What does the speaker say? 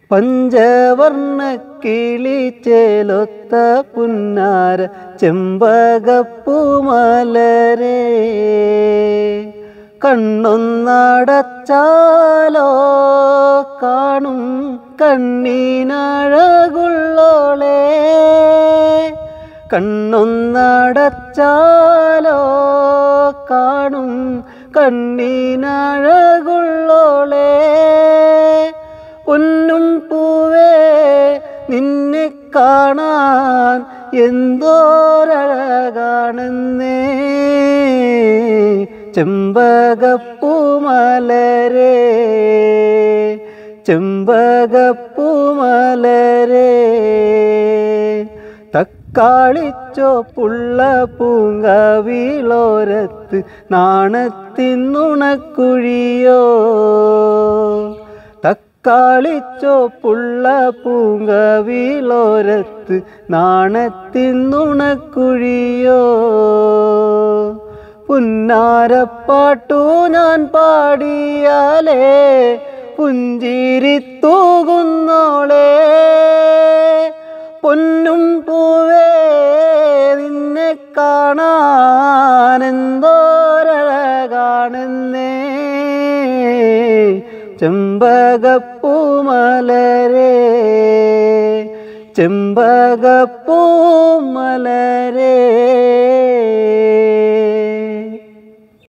പഞ്ചവർണ്ണ കിളി ചേലൊത്ത പുന്നാര ചെമ്പകപ്പൂമലരേ കണ്ണൊന്നടച്ചാലോ കാണും കണ്ണീനഴകുള്ളോളേ കണ്ണൊന്നടച്ചാലോ കാണും കണ്ണീനഴകുള്ളോളേ പൊന്നും പൂവേ നിന്നെ കാണാൻ എന്തോരഴകാണെന്നേ ചെമ്പകപ്പൂമലരേ ചെമ്പകപ്പൂമലരേ തക്കാളിച്ചോപ്പുള്ള പൂങ്കവിളോരത്ത് നാണത്തിന്നുണക്കുഴിയോ തക്കാളിച്ചോപ്പുള്ള പൂങ്കവിളോരത്ത് നാണത്തിന്നുണക്കുഴിയോ പുന്നാരപ്പാട്ടു ഞാൻ പാടിയാലേ പുഞ്ചിരി തൂകുന്നോളേ പൊന്നും പൂവേ നിന്നെ കാണാനെന്തോരഴകാണെന്നേ ചെമ്പകപ്പൂമലരേ ചെമ്പകപ്പൂമലരേ